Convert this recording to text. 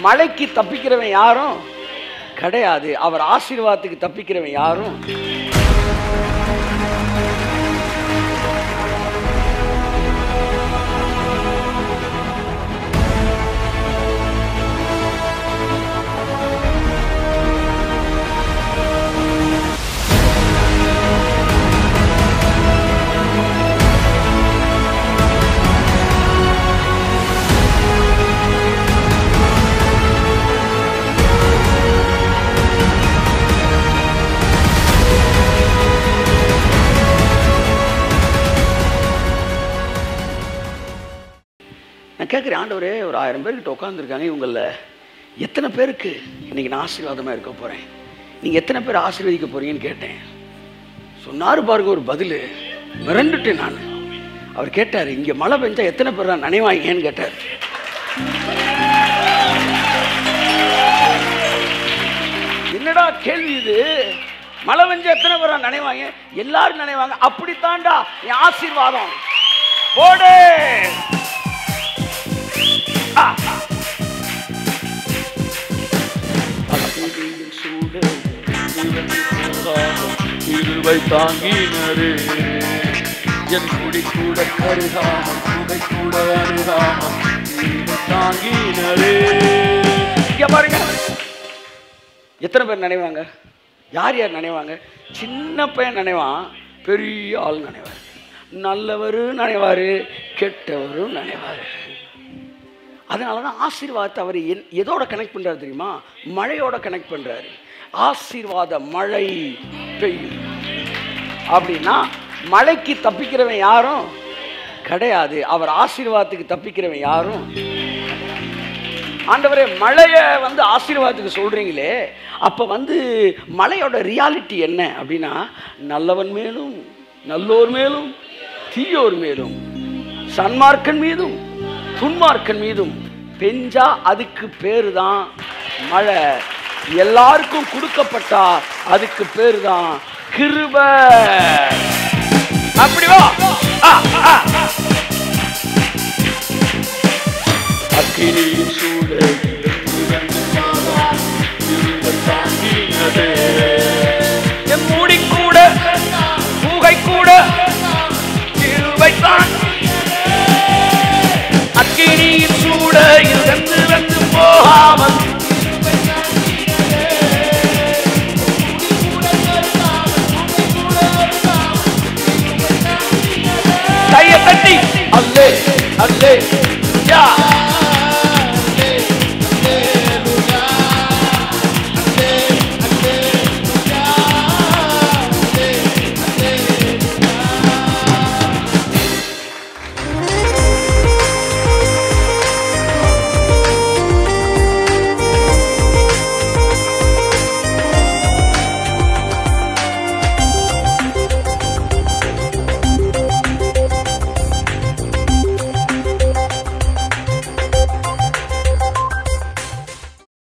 மழைக்கு தப்பிக்கிறவன் யாரும் கிடையாது அவர் ஆசீர்வாதத்துக்கு தப்பிக்கிறவன் யாரும் நான் கேட்குறேன் ஆண்டவரே ஒரு ஆயிரம் பேர்கிட்ட உட்காந்துருக்காங்க இவங்களில் எத்தனை பேருக்கு இன்னைக்கு நான் ஆசீர்வாதமாக இருக்க போகிறேன் நீங்கள் எத்தனை பேர் ஆசீர்வதிக்க போறீங்கன்னு கேட்டேன் சொன்னார் பாருங்க ஒரு பதில் மிரண்டுட்டேன் நான் அவர் கேட்டார் இங்கே மழை பெஞ்சா எத்தனை பேர் நான் நினைவாங்கன்னு கேட்டார் என்னடா கேள்வி இது மழை பெஞ்சா எத்தனை பேர் நான் நினைவாங்க எல்லாரும் நினைவாங்க அப்படித்தான்டா என் ஆசீர்வாதம் போடு ஆ. அக்கினியின் சூழல் இருவை தாங்கினரே என் குடி கூட கருகாமல் குடை கூட அருகாமல் இருவை தாங்கினரே இங்க பாருங்க எத்தனை பேர் நினைவாங்க யார் யார் நினைவாங்க சின்ன பையன் நினைவான் பெரிய ஆள் நினைவார் நல்லவரும் நினைவாரு கெட்டவரும் நினைவாரு அதனால தான் ஆசீர்வாதத்தை அவர் என் எதோட கனெக்ட் பண்ணுறாரு தெரியுமா மழையோட கனெக்ட் பண்ணுறாரு ஆசீர்வாத மழை பெய்யும் அப்படின்னா மழைக்கு தப்பிக்கிறவன் யாரும் கிடையாது அவர் ஆசீர்வாதத்துக்கு தப்பிக்கிறவன் யாரும் ஆண்டவரே மழையை வந்து ஆசீர்வாதத்துக்கு சொல்கிறீங்களே அப்போ வந்து மழையோட ரியாலிட்டி என்ன அப்படின்னா நல்லவன் மேலும் நல்லோர் மேலும் தீயோர் மேலும் சன்மார்க்கன் மீதும் துன்மார்க்கன் மீதும் பெஞ்சா அதுக்கு பேரு தான் மழை எல்லாருக்கும் கொடுக்கப்பட்டா அதுக்கு பேரு தான் கிருப அப்படி வா ஆ, ஆ. அக்கினியின் சூழல்